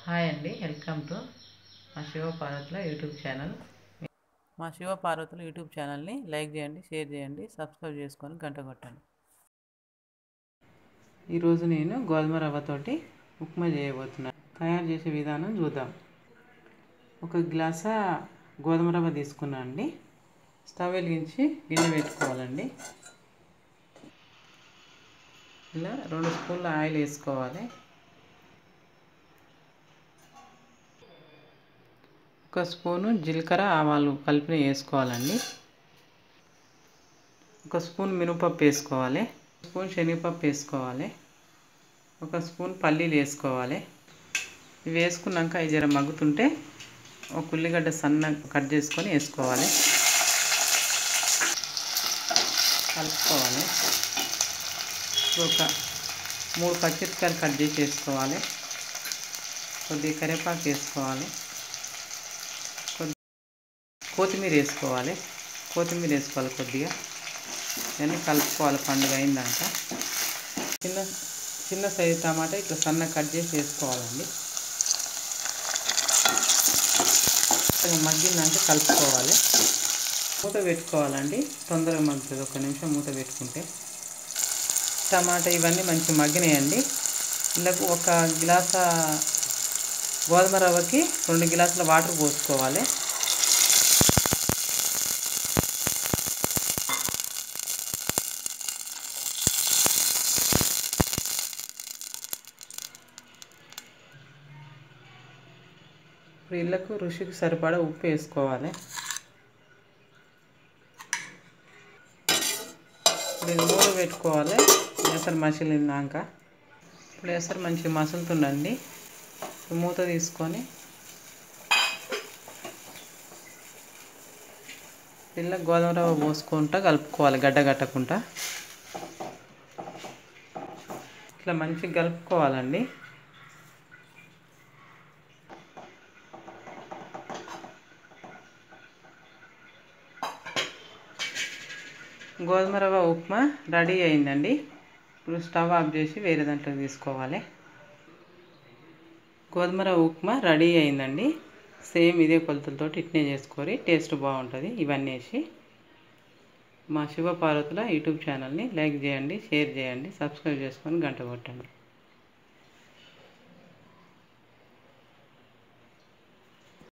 hi అండి welcome to మా శివ పార్వతుల యూట్యూబ్ ఛానల్ మా శివ పార్వతుల యూట్యూబ్ ఛానల్ని లైక్ చేయండి షేర్ చేయండి సబ్స్క్రైబ్ చేసుకొని గంట కొట్టండి ఈరోజు నేను గోధుమ రవ్వతోటి ఉప్మా చేయబోతున్నాను తయారు చేసే విధానం చూద్దాం ఒక గ్లాసా గోధుమ రవ్వ తీసుకున్నా అండి స్టవ్ వెలిగించి గిన్నె పెట్టుకోవాలండి ఇలా రెండు స్పూన్ల ఆయిల్ వేసుకోవాలి ఒక స్పూను జీలకర్ర ఆవాలు కలిపి వేసుకోవాలండి ఒక స్పూన్ మినపప్పు వేసుకోవాలి స్పూన్ శనగపప్పు వేసుకోవాలి ఒక స్పూన్ పల్లీలు వేసుకోవాలి ఇవి వేసుకున్నాక అవి జర మగ్గుతుంటే ఒక ఉల్లిగడ్డ సన్న కట్ చేసుకొని వేసుకోవాలి కలుపుకోవాలి ఒక మూడు పచ్చిమిరపకాయలు కట్ చేసి వేసుకోవాలి కొద్దిగా కరివేపాకు వేసుకోవాలి కొత్తిమీర వేసుకోవాలి కొత్తిమీర వేసుకోవాలి కొద్దిగా ఇవన్నీ కలుపుకోవాలి పండుగ అయిందాక చిన్న చిన్న సైజు టమాటా ఇట్లా సన్న కట్ చేసి వేసుకోవాలండి మగ్గిందాక కలుపుకోవాలి మూత పెట్టుకోవాలండి తొందరగా మగ్గుతుంది ఒక నిమిషం మూత పెట్టుకుంటే టమాటా ఇవన్నీ మంచిగా మగ్గినాయండి ఇందుకు ఒక గ్లాస గోధుమ రవ్వకి రెండు గ్లాసుల వాటర్ పోసుకోవాలి ఇప్పుడు ఇళ్ళకు రుచికి సరిపడా ఉప్పు వేసుకోవాలి ఇప్పుడు ఇది మూత పెట్టుకోవాలి ఎసరు మసిలినాక ఇప్పుడు ఎసరు మంచిగా మసులుతుండండి మూత తీసుకొని ఇళ్ళ గోధుమ రవ్వ పోసుకుంటా కలుపుకోవాలి గడ్డ కట్టకుండా ఇట్లా మంచిగా కలుపుకోవాలండి గోధుమ రవ్వ ఉప్మా రెడీ అయిందండి ఇప్పుడు స్టవ్ ఆఫ్ చేసి వేరే దాంట్లో తీసుకోవాలి గోధుమ రవ్వ ఉప్మా రెడీ అయిందండి సేమ్ ఇదే కొలతలతో ఇట్నే చేసుకొని టేస్ట్ బాగుంటుంది ఇవన్నీ వేసి మా శివ పార్వతుల యూట్యూబ్ ఛానల్ని లైక్ చేయండి షేర్ చేయండి సబ్స్క్రైబ్ చేసుకొని గంట కొట్టండి